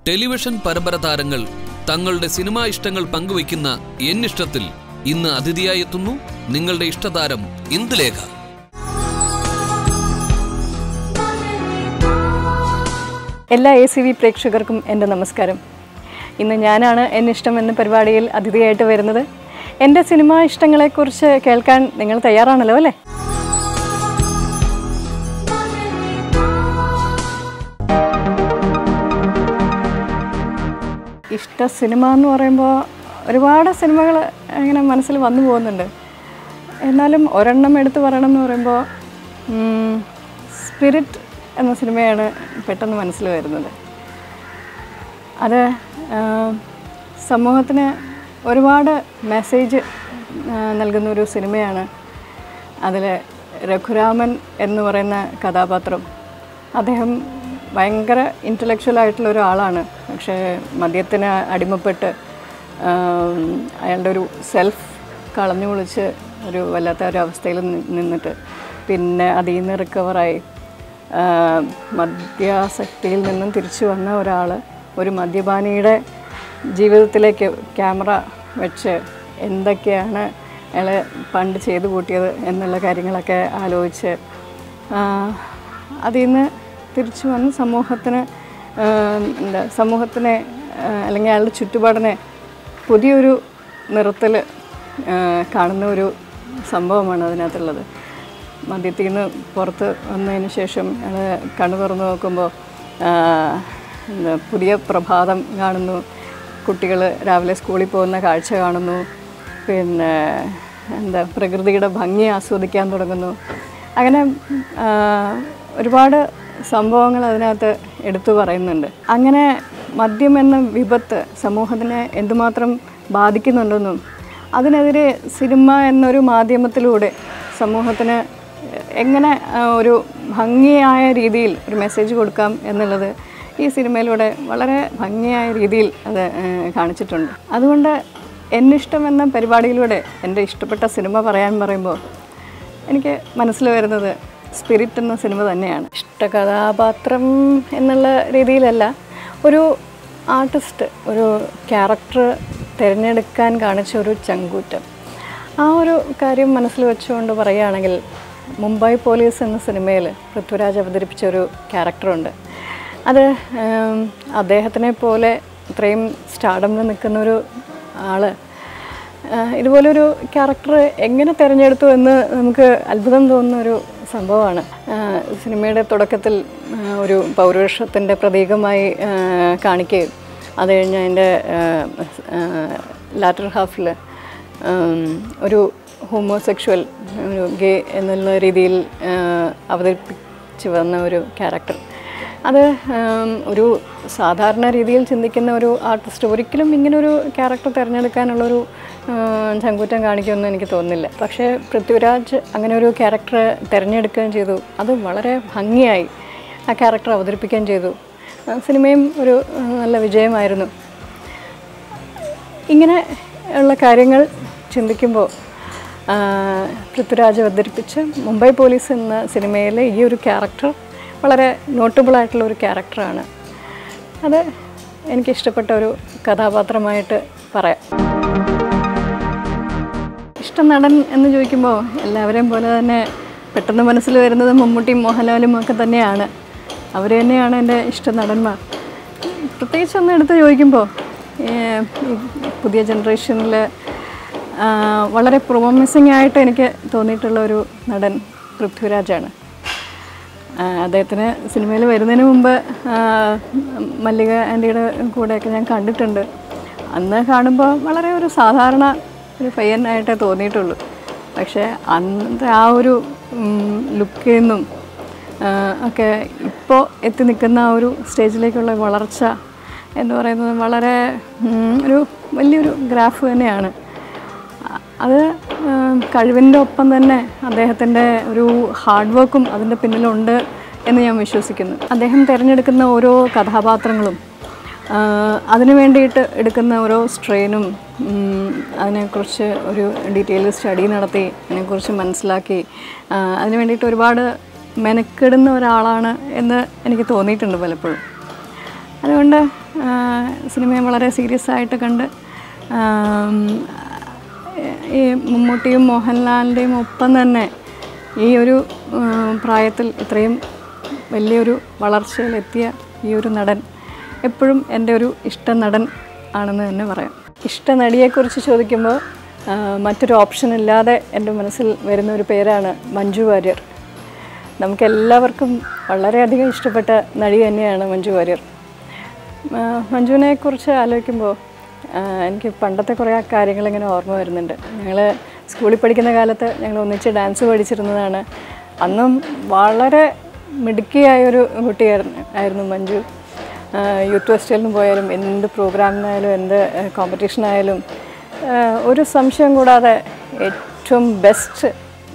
television പരമ്പര താരങ്ങൾ തങ്ങളുടെ സിനിമാ ഇഷ്ടങ്ങൾ പങ്കുവയ്ക്കുന്ന എന്നിഷ്ടത്തിൽ ഇന്ന് അതിഥിയായി എത്തുന്നു നിങ്ങളുടെ ഇഷ്ടതാരം ഇന്ദുലേഖ എല്ലാ എ സി വി പ്രേക്ഷകർക്കും എൻ്റെ നമസ്കാരം ഇന്ന് ഞാനാണ് എന്നിഷ്ടം എന്ന പരിപാടിയിൽ അതിഥിയായിട്ട് വരുന്നത് എൻ്റെ സിനിമാ ഇഷ്ടങ്ങളെക്കുറിച്ച് കേൾക്കാൻ നിങ്ങൾ തയ്യാറാണല്ലോ അല്ലേ ഇഷ്ട സിനിമ എന്ന് പറയുമ്പോൾ ഒരുപാട് സിനിമകൾ ഇങ്ങനെ മനസ്സിൽ വന്നു പോകുന്നുണ്ട് എന്നാലും ഒരെണ്ണം എടുത്ത് പറയണം എന്ന് പറയുമ്പോൾ സ്പിരിറ്റ് എന്ന സിനിമയാണ് പെട്ടെന്ന് മനസ്സിൽ വരുന്നത് അത് ആ, സമൂഹത്തിന് ഒരുപാട് മെസ്സേജ് ആ, നൽകുന്ന ഒരു സിനിമയാണ് അതിൽ രഘുരാമൻ എന്ന് പറയുന്ന കഥാപാത്രം അദ്ദേഹം ഭയങ്കര ഇൻ്റലക്ച്വൽ ആയിട്ടുള്ള ഒരാളാണ് പക്ഷേ മദ്യത്തിന് അടിമപ്പെട്ട് ആ, അയാളുടെ ഒരു സെൽഫ് കളഞ്ഞു കുളിച്ച് ഒരു വല്ലാത്ത ഒരു അവസ്ഥയിൽ നി- നിന്നിട്ട് പിന്നെ അതിൽ നിന്ന് റിക്കവറായി ആ, മദ്യാസക്തിയിൽ നിന്നും തിരിച്ചു വന്ന ഒരാൾ ഒരു മദ്യപാനിയുടെ ജീവിതത്തിലേക്ക് ക്യാമറ വെച്ച് എന്തൊക്കെയാണ് അയാൾ പണ്ട് ചെയ്തു കൂട്ടിയത് എന്നുള്ള കാര്യങ്ങളൊക്കെ ആലോചിച്ച് ആ, അതിൽ നിന്ന് തിരിച്ചു വന്ന് സമൂഹത്തിന് ആ, എന്താ സമൂഹത്തിനെ ആ, അല്ലെങ്കിൽ അയാളുടെ ചുറ്റുപാടിനെ പുതിയൊരു നിറത്തിൽ കാണുന്ന ഒരു സംഭവമാണ് അതിനകത്തുള്ളത് മദ്യത്തിൽ നിന്ന് പുറത്ത് വന്നതിന് ശേഷം ഞങ്ങൾ കണ്ണു തുറന്ന് നോക്കുമ്പോൾ ആ, എന്താ പുതിയ പ്രഭാതം കാണുന്നു കുട്ടികൾ രാവിലെ സ്കൂളിൽ പോകുന്ന കാഴ്ച കാണുന്നു പിന്നെ എന്താ പ്രകൃതിയുടെ ഭംഗി ആസ്വദിക്കാൻ തുടങ്ങുന്നു അങ്ങനെ ആ, ഒരുപാട് സംഭവങ്ങൾ അതിനകത്ത് എടുത്തു പറയുന്നുണ്ട് അങ്ങനെ മദ്യം എന്ന വിപത്ത് സമൂഹത്തിനെ എന്തുമാത്രം ബാധിക്കുന്നുണ്ടെന്നും അതിനെതിരെ സിനിമ എന്നൊരു മാധ്യമത്തിലൂടെ സമൂഹത്തിന് എങ്ങനെ ആ, ഒരു ഭംഗിയായ രീതിയിൽ ഒരു മെസ്സേജ് കൊടുക്കാം എന്നുള്ളത് ഈ സിനിമയിലൂടെ വളരെ ഭംഗിയായ രീതിയിൽ അത് ആ, കാണിച്ചിട്ടുണ്ട് അതുകൊണ്ട് എന്നിഷ്ടം എന്ന പരിപാടിയിലൂടെ എൻ്റെ ഇഷ്ടപ്പെട്ട സിനിമ പറയാൻ പറയുമ്പോൾ എനിക്ക് മനസ്സിൽ വരുന്നത് സ്പിരിറ്റ് എന്ന സിനിമ തന്നെയാണ് ഇഷ്ട കഥാപാത്രം എന്നുള്ള രീതിയിലല്ല ഒരു ആർട്ടിസ്റ്റ് ഒരു ക്യാരക്ടർ തിരഞ്ഞെടുക്കാൻ കാണിച്ച ഒരു ചങ്കൂറ്റം ആ ഒരു കാര്യം മനസ്സിൽ വെച്ചുകൊണ്ട് പറയുകയാണെങ്കിൽ മുംബൈ പോലീസ് എന്ന സിനിമയിൽ പൃഥ്വിരാജ് അവതരിപ്പിച്ച ഒരു ക്യാരക്ടറുണ്ട് അത് ഉം, അദ്ദേഹത്തിനെ പോലെ ഇത്രയും സ്റ്റാർഡമിൽ നിൽക്കുന്ന ഒരു ആള് ആഹ് ഇതുപോലൊരു ക്യാരക്ടർ എങ്ങനെ തിരഞ്ഞെടുത്തു എന്ന് നമുക്ക് അത്ഭുതം തോന്നുന്ന ഒരു സംഭവമാണ് ആഹ് സിനിമയുടെ തുടക്കത്തിൽ ആഹ് ഒരു പൗരുഷത്തിൻ്റെ പ്രതീകമായി ആഹ് കാണിക്കുകയും അത് കഴിഞ്ഞ് അതിൻ്റെ ലാറ്റർ ഹാഫിൽ ഒരു ഹോമോസെക്ഷുവൽ ഒരു ഗേ എന്നുള്ള രീതിയിൽ ആഹ് അവതരിപ്പിച്ച് വന്ന ഒരു ക്യാരക്ടർ അത് ഉം, ഒരു സാധാരണ രീതിയിൽ ചിന്തിക്കുന്ന ഒരു ആർട്ടിസ്റ്റ് ഒരിക്കലും ഇങ്ങനൊരു ക്യാരക്ടർ തിരഞ്ഞെടുക്കാനുള്ളൊരു ഉം, ചങ്കൂറ്റം കാണിക്കുമെന്ന് എനിക്ക് തോന്നുന്നില്ല പക്ഷേ പൃഥ്വിരാജ് അങ്ങനെ ഒരു ക്യാരക്ടർ തിരഞ്ഞെടുക്കുകയും ചെയ്തു അത് വളരെ ഭംഗിയായി ആ ക്യാരക്ടർ അവതരിപ്പിക്കുകയും ചെയ്തു ആ, സിനിമയും ഒരു ഉം, നല്ല വിജയമായിരുന്നു ഇങ്ങനെ ഉള്ള കാര്യങ്ങൾ ചിന്തിക്കുമ്പോൾ ആ, പൃഥ്വിരാജ് അവതരിപ്പിച്ച മുംബൈ പോലീസ് എന്ന സിനിമയിലെ ഈ ഒരു ക്യാരക്ടർ വളരെ നോട്ടബിളായിട്ടുള്ള ഒരു ക്യാരക്ടറാണ് അത് എനിക്കിഷ്ടപ്പെട്ട ഒരു കഥാപാത്രമായിട്ട് പറയാം ഇഷ്ട നടൻ എന്ന് ചോദിക്കുമ്പോൾ എല്ലാവരെയും പോലെ തന്നെ പെട്ടെന്ന് മനസ്സിൽ വരുന്നത് മമ്മൂട്ടിയും മോഹൻലാലും ഒക്കെ തന്നെയാണ് അവർ തന്നെയാണ് എൻ്റെ ഇഷ്ട നടന്മാർ പ്രത്യേകിച്ച് ഒന്ന് എടുത്ത് ചോദിക്കുമ്പോൾ ഏഹ്, ഈ പുതിയ ജനറേഷനിൽ വളരെ പ്രോമിസിങ് ആയിട്ട് എനിക്ക് തോന്നിയിട്ടുള്ള ഒരു നടൻ പൃഥ്വിരാജാണ് ആ, അദ്ദേഹത്തിന് സിനിമയിൽ വരുന്നതിന് മുമ്പ് ആ, മല്ലിക ആൻറ്റിയുടെ കൂടെയൊക്കെ ഞാൻ കണ്ടിട്ടുണ്ട് അന്ന് കാണുമ്പോൾ വളരെ ഒരു സാധാരണ ഒരു പയ്യനായിട്ടേ തോന്നിയിട്ടുള്ളൂ പക്ഷേ അന്നത്തെ ആ ഒരു ലുക്കിൽ നിന്നും ആ, ഒക്കെ ഇപ്പോൾ എത്തി നിൽക്കുന്ന ആ ഒരു സ്റ്റേജിലേക്കുള്ള വളർച്ച എന്ന് പറയുന്നത് വളരെ ഉം, ഒരു വലിയൊരു ഗ്രാഫ് തന്നെയാണ് അ- അത് കഴിവിൻ്റെ ഒപ്പം തന്നെ അദ്ദേഹത്തിൻ്റെ ഒരു ഹാർഡ് വർക്കും അതിൻ്റെ പിന്നിലുണ്ട് എന്ന് ഞാൻ വിശ്വസിക്കുന്നു അദ്ദേഹം തിരഞ്ഞെടുക്കുന്ന ഓരോ കഥാപാത്രങ്ങളും ആ, അതിനു വേണ്ടിയിട്ട് എടുക്കുന്ന ഓരോ സ്ട്രെയിനും ഉം, അതിനെക്കുറിച്ച് ഒരു ഡീറ്റെയിൽ സ്റ്റഡി നടത്തി അതിനെക്കുറിച്ച് മനസ്സിലാക്കി ആ, അതിന് വേണ്ടിയിട്ട് ഒരുപാട് മെനക്കെടുന്ന ഒരാളാണ് എന്ന് എനിക്ക് തോന്നിയിട്ടുണ്ട് പലപ്പോഴും അതുകൊണ്ട് ആ, സിനിമയെ വളരെ സീരിയസ് ആയിട്ട് കണ്ട് ആം, ഈ മമ്മൂട്ടിയും മോഹൻലാലിൻ്റെയും ഒപ്പം തന്നെ ഈ ഒരു ആ, പ്രായത്തിൽ ഇത്രയും വലിയൊരു വളർച്ചയിലെത്തിയ ഈ ഒരു നടൻ എപ്പോഴും എൻ്റെ ഒരു ഇഷ്ട നടൻ ആണെന്ന് തന്നെ പറയാം ഇഷ്ട നടിയെക്കുറിച്ച് ചോദിക്കുമ്പോൾ ആ, മറ്റൊരു ഓപ്ഷൻ ഇല്ലാതെ എൻ്റെ മനസ്സിൽ വരുന്ന ഒരു പേരാണ് മഞ്ജു വാര്യർ നമുക്കെല്ലാവർക്കും വളരെയധികം ഇഷ്ടപ്പെട്ട നടി തന്നെയാണ് മഞ്ജു വാര്യർ ആ, മഞ്ജുവിനെ കുറിച്ച് ആലോചിക്കുമ്പോൾ ആ, എനിക്ക് പണ്ടത്തെ കുറേ കാര്യങ്ങൾ ഇങ്ങനെ ഓർമ്മ വരുന്നുണ്ട് ഞങ്ങൾ സ്കൂളിൽ പഠിക്കുന്ന കാലത്ത് ഞങ്ങൾ ഒന്നിച്ച് ഡാൻസ് പഠിച്ചിരുന്നതാണ് അന്നും വളരെ മിടുക്കിയായൊരു കുട്ടിയായിരുന്നു ആയിരുന്നു മഞ്ജു ആ, യൂത്ത് ഫെസ്റ്റിവലിന് പോയാലും എന്ത് പ്രോഗ്രാമിനായാലും എന്ത് കോമ്പറ്റീഷനായാലും ഒരു സംശയം കൂടാതെ ഏറ്റവും ബെസ്റ്റ്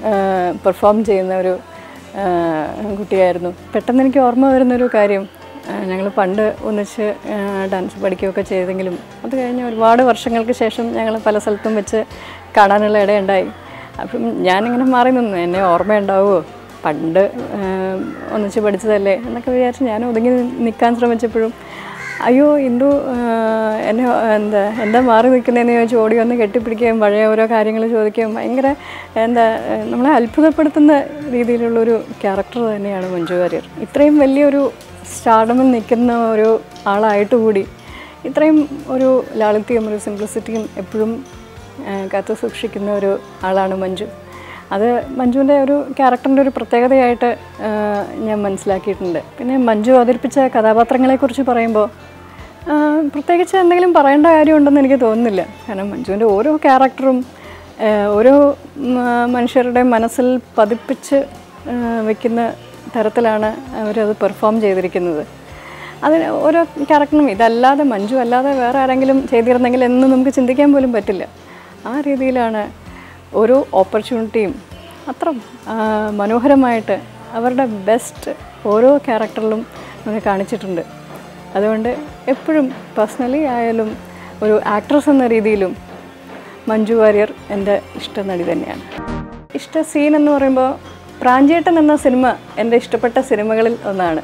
പെർഫോം ചെയ്യുന്ന ഒരു ആ, കുട്ടിയായിരുന്നു പെട്ടെന്ന് എനിക്ക് ഓർമ്മ വരുന്നൊരു കാര്യം ഞങ്ങൾ പണ്ട് ഒന്നിച്ച് ആ, ഡാൻസ് പഠിക്കുകയൊക്കെ ചെയ്തെങ്കിലും അത് കഴിഞ്ഞ് ഒരുപാട് വർഷങ്ങൾക്ക് ശേഷം ഞങ്ങൾ പല സ്ഥലത്തും വെച്ച് കാണാനുള്ള ഇടയുണ്ടായി അപ്പം ഞാനിങ്ങനെ മാറി നിന്നു എന്നെ ഓർമ്മയുണ്ടാവുമോ പണ്ട് ആ, ഒന്നിച്ച് പഠിച്ചതല്ലേ എന്നൊക്കെ വിചാരിച്ച് ഞാൻ ഒതുങ്ങി നിൽക്കാൻ ശ്രമിച്ചപ്പോഴും അയ്യോ ഇന്ദു ആ, എന്നെ എന്താ എന്താ മാറി നിൽക്കുന്നതെന്ന് ചോദിച്ച് ഓടി വന്ന് കെട്ടിപ്പിടിക്കുകയും പഴയ ഓരോ കാര്യങ്ങൾ ചോദിക്കുകയും ഭയങ്കര എന്താ നമ്മളെ അത്ഭുതപ്പെടുത്തുന്ന രീതിയിലുള്ളൊരു ക്യാരക്ടർ തന്നെയാണ് മഞ്ജു വാര്യർ ഇത്രയും വലിയൊരു സ്റ്റാർഡമിൽ നിൽക്കുന്ന ഒരു ആളായിട്ട് കൂടി ഇത്രയും ഒരു ലാളിത്യവും ഒരു സിംപ്ലിസിറ്റിയും എപ്പോഴും ആ, കാത്തു സൂക്ഷിക്കുന്ന ഒരു ആളാണ് മഞ്ജു അത് മഞ്ജുവിൻ്റെ ഒരു ക്യാരക്ടറിൻ്റെ ഒരു പ്രത്യേകതയായിട്ട് ആ, ഞാൻ മനസ്സിലാക്കിയിട്ടുണ്ട് പിന്നെ മഞ്ജു അവതരിപ്പിച്ച കഥാപാത്രങ്ങളെക്കുറിച്ച് പറയുമ്പോൾ ആ, പ്രത്യേകിച്ച് എന്തെങ്കിലും പറയേണ്ട കാര്യമുണ്ടെന്ന് എനിക്ക് തോന്നുന്നില്ല കാരണം മഞ്ജുവിൻ്റെ ഓരോ ക്യാരക്ടറും ആ, ഓരോ ഉം, ആ, മനുഷ്യരുടെ മനസ്സിൽ പതിപ്പിച്ച് ആ, വെക്കുന്ന തരത്തിലാണ് അവരത് പെർഫോം ചെയ്തിരിക്കുന്നത് അതിന് ഓരോ ക്യാരക്ടറും ഇതല്ലാതെ മഞ്ജു അല്ലാതെ വേറെ ആരെങ്കിലും ചെയ്തിരുന്നെങ്കിൽ എന്ന് നമുക്ക് ചിന്തിക്കാൻ പോലും പറ്റില്ല ആ രീതിയിലാണ് ഓരോ ഓപ്പർച്യൂണിറ്റിയും അത്ര ആ, മനോഹരമായിട്ട് അവരുടെ ബെസ്റ്റ് ഓരോ ക്യാരക്ടറിലും നമുക്ക് കാണിച്ചിട്ടുണ്ട് അതുകൊണ്ട് എപ്പോഴും പേഴ്സണലി ആയാലും ഒരു ആക്ട്രസ് എന്ന രീതിയിലും മഞ്ജു വാര്യർ എൻ്റെ ഇഷ്ട നടി തന്നെയാണ് ഇഷ്ട സീൻ എന്ന് പറയുമ്പോൾ പ്രാഞ്ചേട്ടൻ എന്ന സിനിമ എൻ്റെ ഇഷ്ടപ്പെട്ട സിനിമകളിൽ ഒന്നാണ്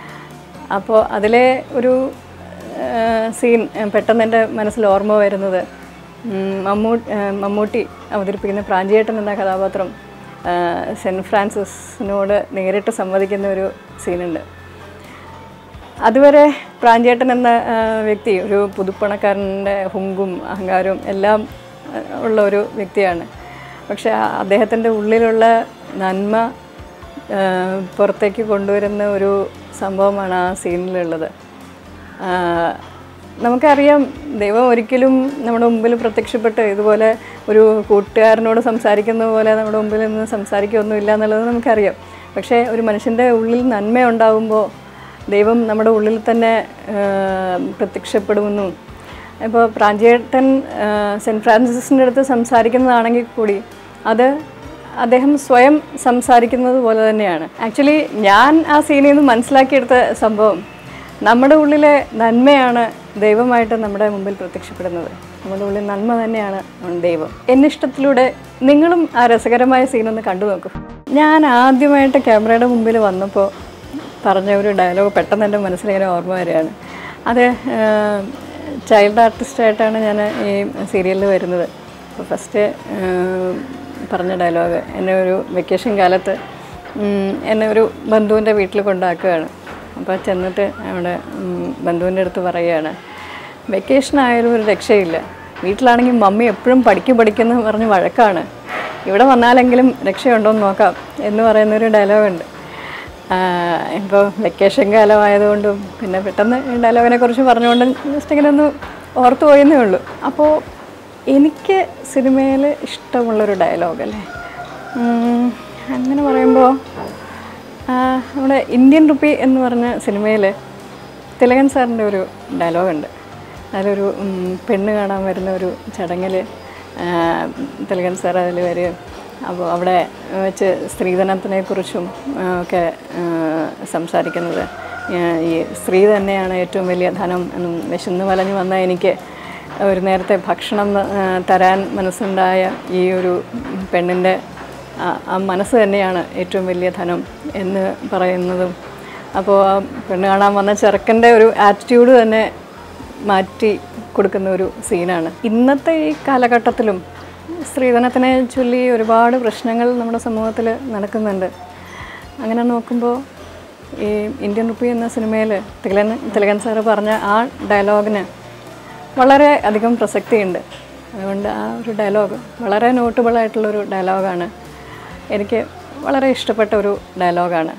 അപ്പോൾ അതിലെ ഒരു സീൻ പെട്ടെന്ന് എൻ്റെ മനസ്സിൽ ഓർമ്മ വരുന്നത് ഉം, മമ്മൂ ആ, മമ്മൂട്ടി അവതരിപ്പിക്കുന്ന പ്രാഞ്ചിയേട്ടൻ എന്ന കഥാപാത്രം ആ, സെൻറ്റ് ഫ്രാൻസിസിനോട് നേരിട്ട് സംവദിക്കുന്ന ഒരു സീനുണ്ട് അതുവരെ പ്രാഞ്ചേട്ടൻ എന്ന ആ, വ്യക്തി ഒരു പുതുപ്പണക്കാരൻ്റെ ഹുങ്കും അഹങ്കാരവും എല്ലാം ആ, ഉള്ള ഒരു വ്യക്തിയാണ് പക്ഷെ ആ- അദ്ദേഹത്തിൻ്റെ ഉള്ളിലുള്ള നന്മ ആ, പുറത്തേക്ക് കൊണ്ടുവരുന്ന ഒരു സംഭവമാണ് ആ സീനിലുള്ളത് ആ, നമുക്കറിയാം ദൈവം ഒരിക്കലും നമ്മുടെ മുമ്പിൽ പ്രത്യക്ഷപ്പെട്ട് ഇതുപോലെ ഒരു കൂട്ടുകാരനോട് സംസാരിക്കുന്ന പോലെ നമ്മുടെ മുമ്പിൽ നിന്ന് സംസാരിക്കുകയൊന്നുമില്ല എന്നുള്ളത് നമുക്കറിയാം പക്ഷേ ഒരു മനുഷ്യൻ്റെ ഉള്ളിൽ നന്മ ഉണ്ടാകുമ്പോൾ ദൈവം നമ്മുടെ ഉള്ളിൽ തന്നെ ആ, പ്രത്യക്ഷപ്പെടുമെന്നും ഇപ്പോൾ പ്രാഞ്ചേട്ടൻ ആ, സെൻറ്റ് ഫ്രാൻസിസിൻ്റെ അടുത്ത് സംസാരിക്കുന്നതാണെങ്കിൽ കൂടി അത് അദ്ദേഹം സ്വയം സംസാരിക്കുന്നത് പോലെ തന്നെയാണ് ആക്ച്വലി ഞാൻ ആ സീനിൽ നിന്ന് മനസ്സിലാക്കിയെടുത്ത സംഭവം നമ്മുടെ ഉള്ളിലെ നന്മയാണ് ദൈവമായിട്ട് നമ്മുടെ മുമ്പിൽ പ്രത്യക്ഷപ്പെടുന്നത് നമ്മുടെ ഉള്ളിൽ നന്മ തന്നെയാണ് ദൈവം എന്നിഷ്ടത്തിലൂടെ നിങ്ങളും ആ രസകരമായ സീനൊന്ന് കണ്ടു നോക്കൂ ഞാൻ ആദ്യമായിട്ട് ക്യാമറയുടെ മുമ്പിൽ വന്നപ്പോൾ പറഞ്ഞ ഒരു ഡയലോഗ് പെട്ടെന്ന് എൻ്റെ മനസ്സിലിങ്ങനെ ഓർമ്മ വരികയാണ് അത് ചൈൽഡ് ആർട്ടിസ്റ്റായിട്ടാണ് ഞാൻ ഈ സീരിയലിൽ വരുന്നത് അപ്പോൾ ഫസ്റ്റ് പറഞ്ഞ ഡയലോഗ് എന്നെ ഒരു വെക്കേഷൻ കാലത്ത് ഉം, എന്നെ ഒരു ബന്ധുവിൻ്റെ വീട്ടിൽ കൊണ്ടാക്കുകയാണ് അപ്പോൾ ചെന്നിട്ട് അവിടെ ഉം, ബന്ധുവിൻ്റെ അടുത്ത് പറയുകയാണ് വെക്കേഷൻ ആയാലും ഒരു രക്ഷയില്ല വീട്ടിലാണെങ്കിൽ മമ്മി എപ്പോഴും പഠിക്കും പഠിക്കുന്നു പറഞ്ഞ് വഴക്കാണ് ഇവിടെ വന്നാലെങ്കിലും രക്ഷയുണ്ടോ എന്ന് നോക്കാം എന്ന് പറയുന്നൊരു ഡയലോഗുണ്ട് ഇപ്പോൾ വെക്കേഷൻ കാലമായതുകൊണ്ടും പിന്നെ പെട്ടെന്ന് ഈ ഡയലോഗിനെ കുറിച്ച് പറഞ്ഞുകൊണ്ട് ജസ്റ്റ് ഇങ്ങനെ ഒന്ന് ഓർത്തു പോയെന്നേ ഉള്ളൂ അപ്പോൾ എനിക്ക് സിനിമയിൽ ഇഷ്ടമുള്ളൊരു ഡയലോഗ് അല്ലേ ഉം, അങ്ങനെ പറയുമ്പോൾ നമ്മുടെ ഇന്ത്യൻ റുപ്പി എന്ന് പറഞ്ഞ സിനിമയിൽ തിലകൻ സാറിൻ്റെ ഒരു ഡയലോഗുണ്ട് അതിലൊരു ഉം, പെണ്ണ് കാണാൻ വരുന്ന ഒരു ചടങ്ങിൽ തിലകൻ സാർ അതിൽ വരും അപ്പോൾ അവിടെ വെച്ച് സ്ത്രീധനത്തിനെ കുറിച്ചും ആ, ഒക്കെ ആ, സംസാരിക്കുന്നത് ആ, ഈ സ്ത്രീ തന്നെയാണ് ഏറ്റവും വലിയ ധനം എന്നും വിശന്ന് വലഞ്ഞു വന്ന എനിക്ക് ഒരു നേരത്തെ ഭക്ഷണം ആ, തരാൻ മനസ്സുണ്ടായ ഈ ഒരു പെണ്ണിൻ്റെ ആ- ആ മനസ്സ് തന്നെയാണ് ഏറ്റവും വലിയ ധനം എന്ന് പറയുന്നതും അപ്പോൾ ആ പെണ്ണ് കാണാൻ വന്ന ചെറുക്കൻ്റെ ഒരു ആറ്റിറ്റ്യൂഡ് തന്നെ മാറ്റി കൊടുക്കുന്ന ഒരു സീനാണ് ഇന്നത്തെ ഈ കാലഘട്ടത്തിലും സ്ത്രീധനത്തിനെ ചൊല്ലി ഒരുപാട് പ്രശ്നങ്ങൾ നമ്മുടെ സമൂഹത്തിൽ നടക്കുന്നുണ്ട് അങ്ങനെ നോക്കുമ്പോൾ ഈ ഇന്ത്യൻ റുപ്പി എന്ന സിനിമയിൽ തിലകൻ തിലകൻ സാറ് പറഞ്ഞ ആ ഡയലോഗിന് വളരെ അധികം പ്രസക്തിയുണ്ട് അതുകൊണ്ട് ആ ഒരു ഡയലോഗ് വളരെ നോട്ടബിൾ ആയിട്ടുള്ളൊരു ഡയലോഗാണ് എനിക്ക് വളരെ ഇഷ്ടപ്പെട്ട ഒരു ഡയലോഗാണ്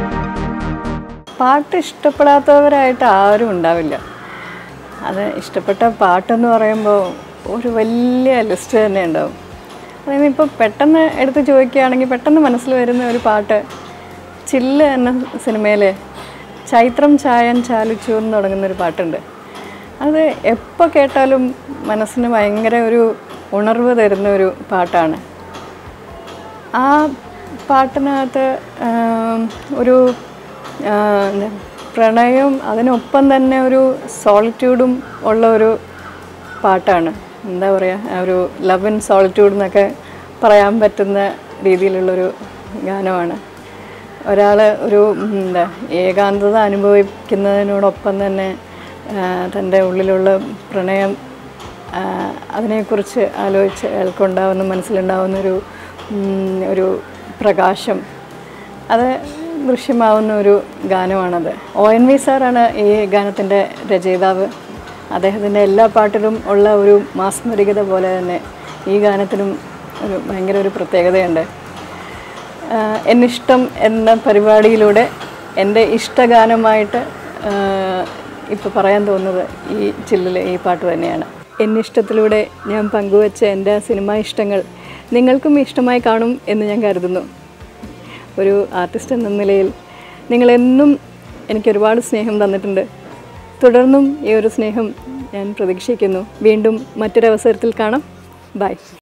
പാട്ട് ഇഷ്ടപ്പെടാത്തവരായിട്ട് ആരും ഉണ്ടാവില്ല അത് ഇഷ്ടപ്പെട്ട പാട്ടെന്ന് പറയുമ്പോൾ ഒരു വലിയ ലിസ്റ്റ് തന്നെ ഉണ്ടാവും അതായത് ഇപ്പോൾ പെട്ടെന്ന് എടുത്ത് ചോദിക്കുകയാണെങ്കിൽ പെട്ടെന്ന് മനസ്സിൽ വരുന്ന ഒരു പാട്ട് ചില്ല് എന്ന സിനിമയിൽ ചൈത്രം ചായൻ ചാലിച്ചു എന്ന് തുടങ്ങുന്നൊരു പാട്ടുണ്ട് അത് എപ്പോൾ കേട്ടാലും മനസ്സിന് ഭയങ്കര ഒരു ഉണർവ് തരുന്ന ഒരു പാട്ടാണ് ആ പാട്ടിനകത്ത് ആം, ഒരു ആ, എന്താ, പ്രണയവും അതിനൊപ്പം തന്നെ ഒരു സോളിറ്റ്യൂഡും ഉള്ള ഒരു പാട്ടാണ് എന്താ പറയുക ആ ഒരു ലവ് ഇൻ സോളിറ്റ്യൂഡ് എന്നൊക്കെ പറയാൻ പറ്റുന്ന രീതിയിലുള്ളൊരു ഗാനമാണ് ഒരാൾ ഒരു ഉം, എന്താ ഏകാന്തത അനുഭവിക്കുന്നതിനോടൊപ്പം തന്നെ ആ, തൻ്റെ ഉള്ളിലുള്ള പ്രണയം ആ, അതിനെക്കുറിച്ച് ആലോചിച്ച് അയാൾക്കുണ്ടാവുന്ന മനസ്സിലുണ്ടാവുന്ന ഒരു ഉം, ഒരു പ്രകാശം അത് ദൃശ്യമാവുന്ന ഒരു ഗാനമാണത് ഒ എൻ വി സാറാണ് ഈ ഗാനത്തിൻ്റെ രചയിതാവ് അദ്ദേഹത്തിൻ്റെ എല്ലാ പാട്ടിലും ഉള്ള ഒരു മാസ്മരികത പോലെ തന്നെ ഈ ഗാനത്തിനും ഒരു ഭയങ്കര ഒരു പ്രത്യേകതയുണ്ട് ആഹ് എന്നിഷ്ടം എന്ന പരിപാടിയിലൂടെ എൻ്റെ ഇഷ്ടഗാനമായിട്ട് ഇപ്പോൾ പറയാൻ തോന്നുന്നത് ഈ ചില്ലിലെ ഈ പാട്ട് തന്നെയാണ് എന്നിഷ്ടത്തിലൂടെ ഞാൻ പങ്കുവച്ച എൻ്റെ സിനിമാ ഇഷ്ടങ്ങൾ നിങ്ങൾക്കും ഇഷ്ടമായി കാണും എന്ന് ഞാൻ കരുതുന്നു ഒരു ആർട്ടിസ്റ്റ് എന്ന നിലയിൽ നിങ്ങളെന്നും എനിക്ക് ഒരുപാട് സ്നേഹം തന്നിട്ടുണ്ട് തുടർന്നും ഈ ഒരു സ്നേഹം ഞാൻ പ്രതീക്ഷിക്കുന്നു വീണ്ടും മറ്റൊരവസരത്തിൽ കാണാം ബൈ